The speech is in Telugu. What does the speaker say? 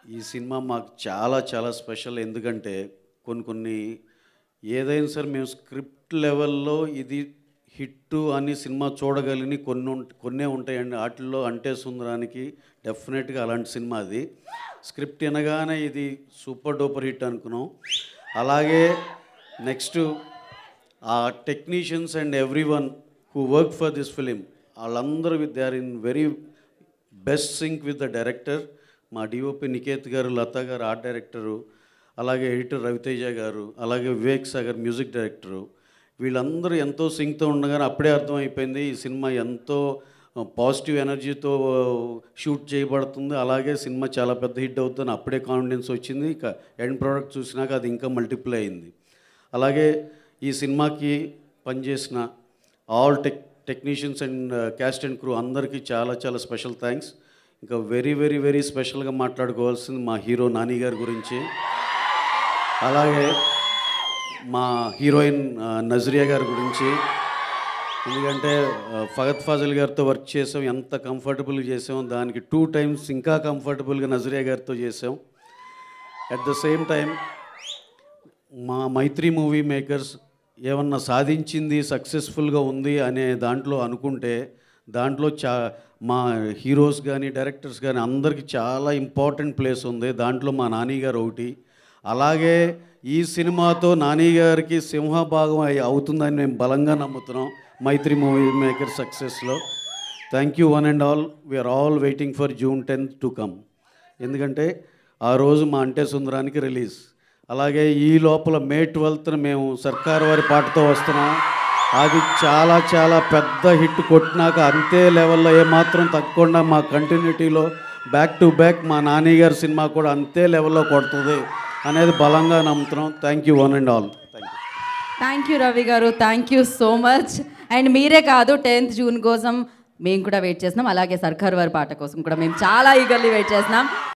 ఈ సినిమా మాకు చాలా చాలా స్పెషల్ ఎందుకంటే కొన్ని కొన్ని ఏదైనా సరే మేము స్క్రిప్ట్ లెవెల్లో ఇది హిట్ అని సినిమా చూడగలిగిన కొన్ని ఉం- కొన్నే ఉంటాయండి వాటిల్లో అంటే సుందరానికి డెఫినెట్గా అలాంటి సినిమా అది స్క్రిప్ట్ వినగానే ఇది సూపర్ డూపర్ హిట్ అనుకున్నాం అలాగే నెక్స్ట్ ఆ technicians and everyone who work for this film వాళ్ళందరూ they are in very best sync with the director మా డిఓపి నికేత్ గారు లతా గారు ఆర్ట్ డైరెక్టరు అలాగే ఎడిటర్ రవితేజ గారు అలాగే వివేక్ సాగర్ మ్యూజిక్ డైరెక్టరు వీళ్ళందరూ ఎంతో సింక్తో ఉండగానే అప్పుడే అర్థమైపోయింది ఈ సినిమా ఎంతో పాజిటివ్ ఎనర్జీతో షూట్ చేయబడుతుంది అలాగే సినిమా చాలా పెద్ద హిట్ అవుతుంది అప్పుడే కాన్ఫిడెన్స్ వచ్చింది ఇక ఎండ్ ప్రోడక్ట్ చూసినాక అది ఇంకా మల్టిప్లై అయింది అలాగే ఈ సినిమాకి పనిచేసిన all tech technicians and cast and crew అందరికీ చాలా చాలా స్పెషల్ థ్యాంక్స్ ఇంకా వెరీ వెరీ వెరీ స్పెషల్గా మాట్లాడుకోవాల్సింది మా హీరో నాని గారి గురించి అలాగే మా హీరోయిన్ ఆ, నజరియా గారి గురించి ఎందుకంటే ఆ, ఫగత్ ఫాజిల్ గారితో వర్క్ చేసాం ఎంత కంఫర్టబుల్గా చేసాం దానికి టూ టైమ్స్ ఇంకా కంఫర్టబుల్గా నజరియా గారితో చేసాం అట్ ద సేమ్ టైం మా మైత్రి మూవీ మేకర్స్ ఏమన్నా సాధించింది సక్సెస్ఫుల్గా ఉంది అనే దాంట్లో అనుకుంటే దాంట్లో చా మా హీరోస్ కానీ డైరెక్టర్స్ కానీ అందరికీ చాలా ఇంపార్టెంట్ ప్లేస్ ఉంది దాంట్లో మా నాని గారు ఒకటి అలాగే ఈ సినిమాతో నాని గారికి సింహభాగం అయి అవుతుందని మేము బలంగా నమ్ముతున్నాం మైత్రి మూవీ మేకర్ సక్సెస్లో thank you one and all we are all waiting for June tenth to come ఎందుకంటే ఆ రోజు మా అంటే సుందరానికి రిలీజ్ అలాగే ఈ లోపల మే ట్వెల్త్న మేము సర్కార్ వారి పాటతో వస్తున్నాం అది చాలా చాలా పెద్ద హిట్ కొట్టినాక అంతే లెవెల్లో ఏమాత్రం తగ్గకుండా మా కంటిన్యూటీలో బ్యాక్ టు బ్యాక్ మా నాని గారి సినిమా కూడా అంతే లెవెల్లో కొడుతుంది అనేది బలంగా నమ్ముతున్నాం thank you one and all thank you thank you Ravi గారు thank you so much and మీరే కాదు టెన్త్ జూన్ కోసం మేము కూడా వెయిట్ చేస్తున్నాం అలాగే సర్కార్ వారి పాట కోసం కూడా మేము చాలా ఈగర్లీ వెయిట్ చేస్తున్నాం